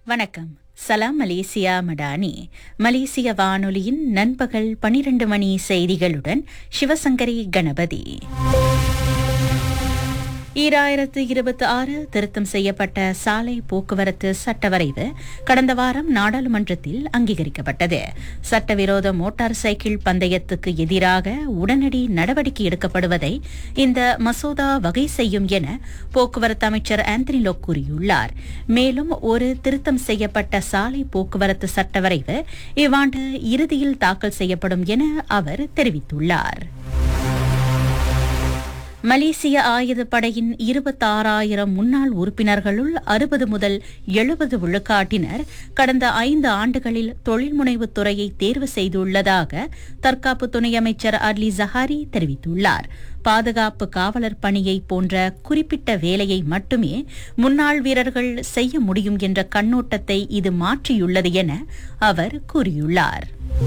வணக்கம் சலாம் மலேசியா மடானி மலேசிய வானொலியின் நண்பகல் பனிரண்டு மணி செய்திகளுடன் சிவசங்கரி கணபதி ஈராயிரத்து இருபத்தி ஆறு திருத்தம் செய்யப்பட்ட சாலை போக்குவரத்து சட்டவரைவு கடந்த வாரம் நாடாளுமன்றத்தில் அங்கீகரிக்கப்பட்டது சட்டவிரோத மோட்டார் சைக்கிள் பந்தயத்துக்கு எதிராக உடனடி நடவடிக்கை எடுக்கப்படுவதை இந்த மசோதா வகை செய்யும் என போக்குவரத்து அமைச்சர் ஆந்தனி லோக் கூறியுள்ளார் மேலும் ஒரு திருத்தம் செய்யப்பட்ட சாலை போக்குவரத்து சட்டவரைவு இவ்வாண்டு இறுதியில் தாக்கல் செய்யப்படும் என அவர் தெரிவித்துள்ளார் மலேசிய ஆயுதப்படையின் இருபத்தாறாயிரம் முன்னாள் உறுப்பினர்களுள் அறுபது முதல் எழுபது விழுக்காட்டினர் கடந்த ஐந்து ஆண்டுகளில் தொழில்முனைவுத் துறையை தேர்வு செய்துள்ளதாக தற்காப்பு துணை அமைச்சர் அர்லி ஜஹாரி தெரிவித்துள்ளார் பாதுகாப்பு காவலர் பணியை போன்ற குறிப்பிட்ட வேலையை மட்டுமே முன்னாள் வீரர்கள் செய்ய முடியும் என்ற கண்ணோட்டத்தை இது மாற்றியுள்ளது என அவர் கூறியுள்ளார்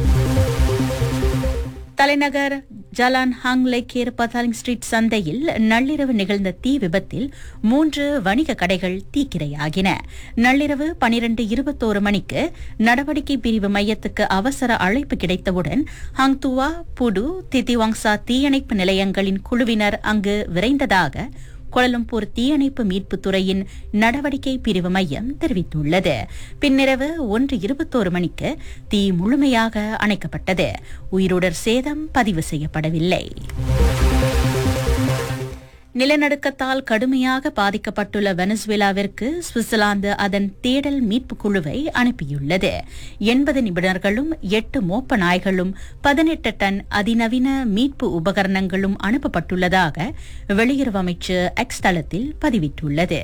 தலைநகர் ஜலான் ஹாங் லேக்கேர் பதாலிங் ஸ்ட்ரீட் சந்தையில் நள்ளிரவு நிகழ்ந்த தீ விபத்தில் மூன்று வணிக கடைகள் தீக்கிரையாகின நள்ளிரவு பனிரண்டு இருபத்தோரு மணிக்கு நடவடிக்கை பிரிவு மையத்துக்கு அவசர அழைப்பு கிடைத்தவுடன் ஹங்துவா புடு தித்திவாங்சா தீயணைப்பு நிலையங்களின் குழுவினர் அங்கு விரைந்ததாக கோலலம்பூர் தீயணைப்பு மீட்புத் துறையின் நடவடிக்கை பிரிவு மையம் தெரிவித்துள்ளது பின்னிரவு ஒன்று இருபத்தோரு மணிக்கு தீ முழுமையாக அணைக்கப்பட்டது உயிருடர் சேதம் பதிவு செய்யப்படவில்லை நிலநடுக்கத்தால் கடுமையாக பாதிக்கப்பட்டுள்ள வெனசுவேலாவிற்கு சுவிட்சர்லாந்து அதன் தேடல் மீட்புக் குழுவை அனுப்பியுள்ளது எண்பது நிபுணர்களும் எட்டு மோப்ப நாய்களும் பதினெட்டு டன் அதிநவீன மீட்பு உபகரணங்களும் அனுப்பப்பட்டுள்ளதாக வெளியுறவு அமைச்சு எக்ஸ் தளத்தில் பதிவிட்டுள்ளது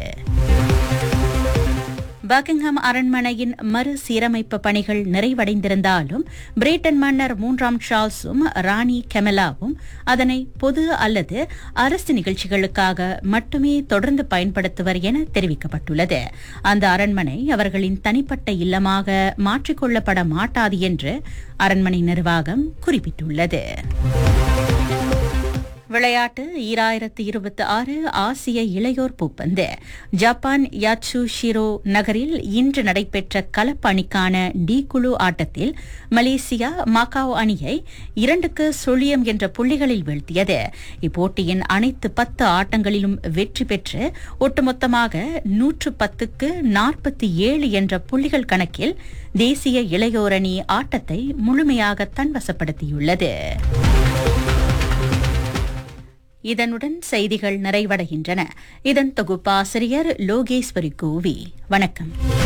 பக்கிங்ஹாம் அரண்மனையின் மறுசீரமைப்பு பணிகள் நிறைவடைந்திருந்தாலும் பிரிட்டன் மன்னர் மூன்றாம் சார்ல்ஸும் ராணி கெமலாவும் அதனை பொது அல்லது அரசு நிகழ்ச்சிகளுக்காக மட்டுமே தொடர்ந்து பயன்படுத்துவர் என தெரிவிக்கப்பட்டுள்ளது அந்த அரண்மனை அவர்களின் தனிப்பட்ட இல்லமாக மாற்றிக்கொள்ளப்பட மாட்டாது என்று அரண்மனை நிர்வாகம் குறிப்பிட்டுள்ளது விளையாட்டு ஈராயிரத்து இருபத்தி ஆறு ஆசிய இளையோர் பூப்பந்து ஜப்பான் யாட்சு ஷிரோ நகரில் இன்று நடைபெற்ற கலப்பு அணிக்கான டி குழு ஆட்டத்தில் மலேசியா மகாவ் அணியை இரண்டுக்கு சுழியம் என்ற புள்ளிகளில் வீழ்த்தியது இப்போட்டியின் அனைத்து பத்து ஆட்டங்களிலும் வெற்றி பெற்று ஒட்டுமொத்தமாக நூற்று பத்துக்கு நாற்பத்தி ஏழு என்ற புள்ளிகள் கணக்கில் தேசிய இளையோர் அணி ஆட்டத்தை முழுமையாக தன்வசப்படுத்தியுள்ளது இதனுடன் செய்திகள் நிறைவடைகின்றன இதன் தொகுப்பாசிரியர் லோகேஸ்வரி கோவி வணக்கம்